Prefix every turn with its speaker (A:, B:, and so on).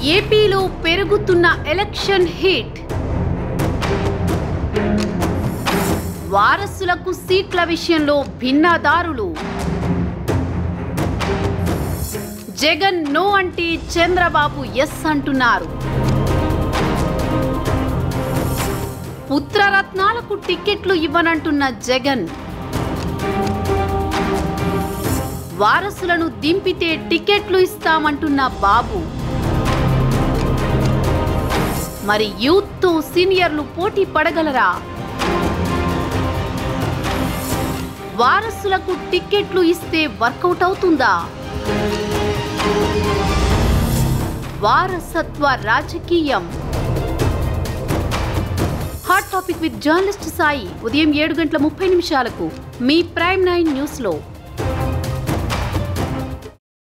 A: ఏపీలో పెరుగుతున్న election heat వారసులకు సీట్ల విషయంలో భిన్నదారులు జగన్ నో అంటే చంద్రబాబు ఎస్ అంటున్నారు పుత్రరత్నాలకు టికెట్లు ఇవ్వనంటున్న జగన్ వారసులను దింపితే టికెట్లు ఇస్తామంటున్న బాబు మరి యూత్తో సీనియర్లు పోటీ పడగలరా వారసులకు టిక్కెట్లు ఇస్తే వర్కౌట్ అవుతుందా వారసత్వ రాజకీయం hot topic with journalist Sai ఉదయం ఏడు గంటల ముప్పై నిమిషాలకు మీ ప్రైమ్ నైన్ న్యూస్లో